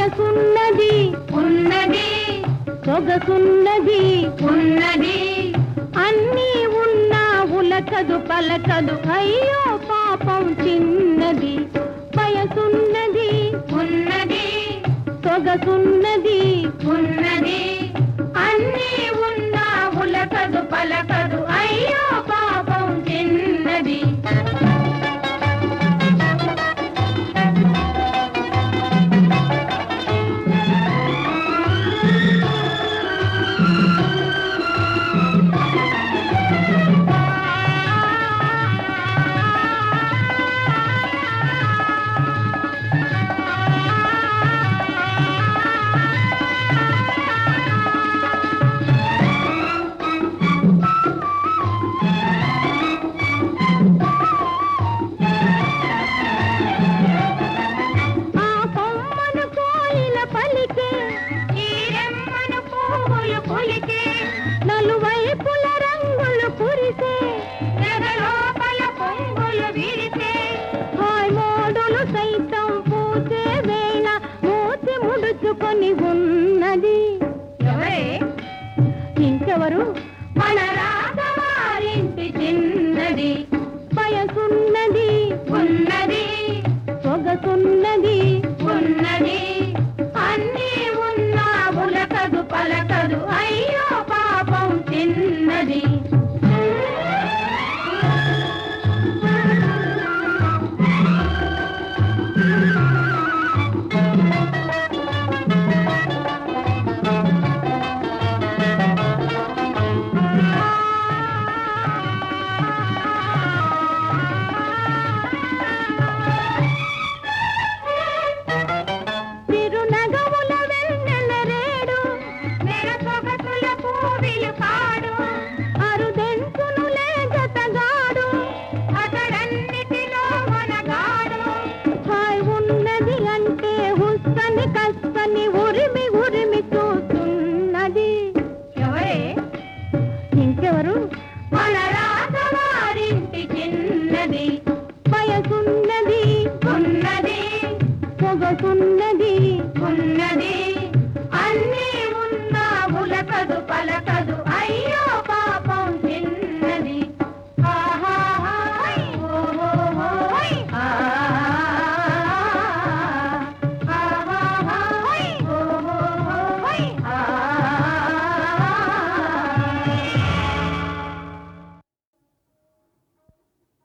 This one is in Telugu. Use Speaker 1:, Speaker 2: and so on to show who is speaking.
Speaker 1: వయసున్నది
Speaker 2: ఉన్నది
Speaker 1: సొగసున్నది
Speaker 2: ఉన్నది
Speaker 1: అన్నీ ఉన్నా ఉలకదు పలకదు అయ్యో పాపం చిన్నది వయసున్నది
Speaker 2: ఉన్నది
Speaker 1: సొగసున్నది
Speaker 2: ఉన్నది అన్నీ ఉన్నా ఉలకదు పలకదు అయ్యో పాపం చిన్నది
Speaker 1: ఆ కొమ్మను కోయిల పలికే
Speaker 2: ఈ రెమ్మను పువ్వులు పులికే
Speaker 1: నలువైపుల రంగులు కురిసే
Speaker 2: నెగలోపల పొంగులు విరిసే
Speaker 1: హాయ్ మోడులు సైతం పూసే వేళ మూతి ముడుచుకొని ఉన్నది
Speaker 2: ఎవరే
Speaker 1: ఇంకెవరు
Speaker 2: మన రాజవారింటి చిన్నది
Speaker 1: వయసున్నది
Speaker 2: ఉన్నది
Speaker 1: సొగసున్నది
Speaker 2: ఉన్నది అన్నీ ఉన్నా ఉలకదు పలకదు అయ్యో పాపం చిన్నది
Speaker 1: తిరునగముల వెన్నెల రేడు
Speaker 2: మెర సొగసుల పూవిలు కాడు
Speaker 1: అరుదెంచును లేగతగాడు
Speaker 2: అతడన్నిటిలో మనగాడు
Speaker 1: హాయ్ ఉన్నది అంటే హుస్సని కస్తని ఉరిమి ఉరిమి చూస్తున్నది
Speaker 2: ఎవరే
Speaker 1: ఇంకెవరు
Speaker 2: మన రాజవారింటి చిన్నది
Speaker 1: వయసున్నది
Speaker 2: ఉన్నది
Speaker 1: పొగసున్నది
Speaker 2: ఉన్నది